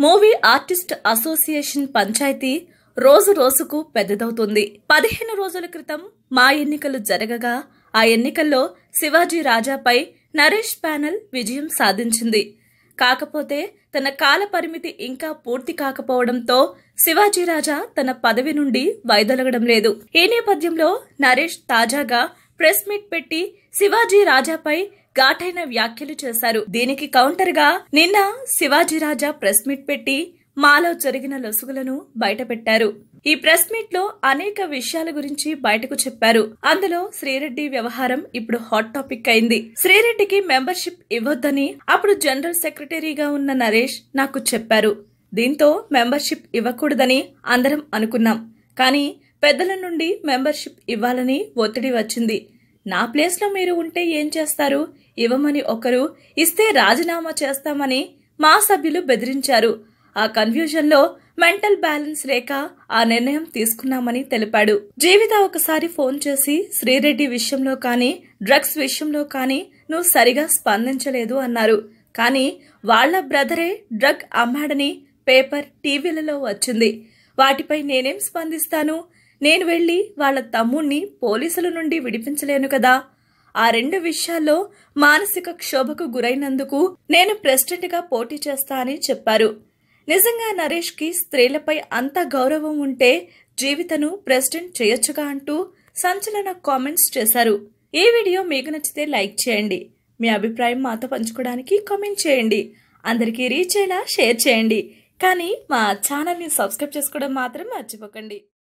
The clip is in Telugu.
మూవీ ఆర్టిస్ట్ అసోసియేషన్ పంచాయతీ రోజు రోజుకు పెద్దదవుతుంది పదిహేను రోజుల క్రితం మా ఎన్నికలు జరగగా ఆ ఎన్నికల్లో శివాజీ రాజాపై నరేష్ ప్యానెల్ విజయం సాధించింది కాకపోతే తన కాల పరిమితి ఇంకా పూర్తి కాకపోవడంతో శివాజీ రాజా తన పదవి నుండి వైదొలగడం లేదు ఈ నేపథ్యంలో నరేష్ తాజాగా ప్రెస్ మీట్ పెట్టి శివాజీ రాజాపై ఘాటైన వ్యాఖ్యలు చేశారు దీనికి కౌంటర్ గా నిన్న శివాజీ రాజా ప్రెస్ మీట్ పెట్టి మాలో జరిగిన లొసుగులను బయటపెట్టారు ఈ ప్రెస్ మీట్ లో అనేక విషయాల గురించి బయటకు చెప్పారు అందులో శ్రీరెడ్డి వ్యవహారం ఇప్పుడు హాట్ టాపిక్ అయింది శ్రీరెడ్డికి మెంబర్షిప్ ఇవ్వొద్దని అప్పుడు జనరల్ సెక్రటరీగా ఉన్న నరేష్ నాకు చెప్పారు దీంతో మెంబర్షిప్ ఇవ్వకూడదని అందరం అనుకున్నాం కానీ పెద్దల నుండి మెంబర్షిప్ ఇవ్వాలని ఒత్తిడి వచ్చింది నా ప్లేస్లో మీరు ఉంటే ఏం చేస్తారు ఇవ్వమని ఒకరు ఇస్తే రాజీనామా చేస్తామని మా సభ్యులు బెదిరించారు ఆ కన్ఫ్యూజన్లో మెంటల్ బ్యాలెన్స్ లేక ఆ నిర్ణయం తీసుకున్నామని తెలిపాడు జీవిత ఒకసారి ఫోన్ చేసి శ్రీరెడ్డి విషయంలో కానీ డ్రగ్స్ విషయంలో కానీ నువ్వు సరిగా స్పందించలేదు అన్నారు కానీ వాళ్ల బ్రదరే డ్రగ్ అమ్మాడని పేపర్ టీవీలలో వచ్చింది వాటిపై నేనేం స్పందిస్తాను నేను వెళ్లి వాళ్ల తమ్ముణ్ణి పోలీసుల నుండి విడిపించలేను కదా ఆ రెండు విషయాల్లో మానసిక క్షోభకు గురైనందుకు నేను ప్రెసిడెంట్గా పోటీ చేస్తా అని చెప్పారు నిజంగా నరేష్ కి స్త్రీలపై అంత గౌరవం ఉంటే జీవితను ప్రెసిడెంట్ చేయొచ్చుగా అంటూ సంచలన కామెంట్స్ చేశారు ఈ వీడియో మీకు నచ్చితే లైక్ చేయండి మీ అభిప్రాయం మాతో పంచుకోవడానికి కామెంట్ చేయండి అందరికీ రీచ్ అయ్యేలా షేర్ చేయండి కానీ మా ఛానల్ని సబ్స్క్రైబ్ చేసుకోవడం మాత్రం మర్చిపోకండి